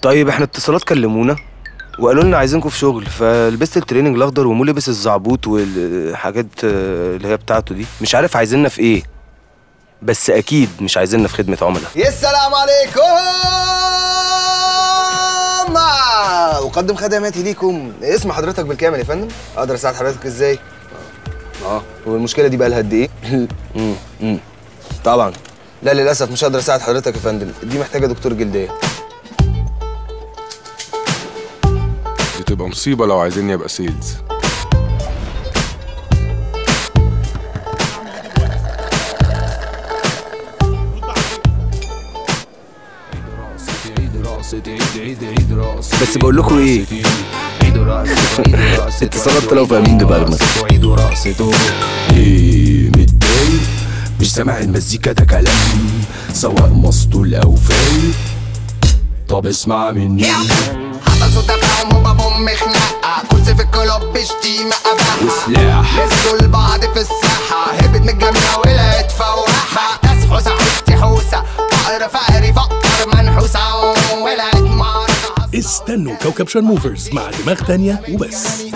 طيب احنا اتصالات كلمونا وقالوا لنا عايزينكم في شغل فلبست التريننج الاخضر ومو لبس الزعبوط والحاجات آه، اللي هي بتاعته دي مش عارف عايزيننا في ايه بس اكيد مش عايزيننا في خدمه عملاء يا السلام عليكم أقدم خدماتي ليكم اسم حضرتك بالكامل يا فندم أقدر أساعد حضرتك إزاي؟ اه والمشكلة دي بقى لها قد إيه؟ امم امم طبعا لا للأسف مش هقدر أساعد حضرتك يا فندم دي محتاجة دكتور جلدية دي تبقى مصيبة لو عايزيني ابقى سيلز بس بقول لكم ايه اتصالات طلعوا فاهمين دماغنا ايه متضايق مش سامع المزيكا ده كلام سواء مسطول او فايق طب اسمع مني حصل صوت تفاهم هوبا بوم خناقة كرسي في الكلوب بشتيمة أباحة وسلاح مسكوا لبعض في الساحة هبت من الجميع ولقيت فواحة ناس حوسة حوستي حوسة فقر فقري فقر منحوسة ولقيت معركة استنوا كوكب شان موفرز مع دماغ تانية وبس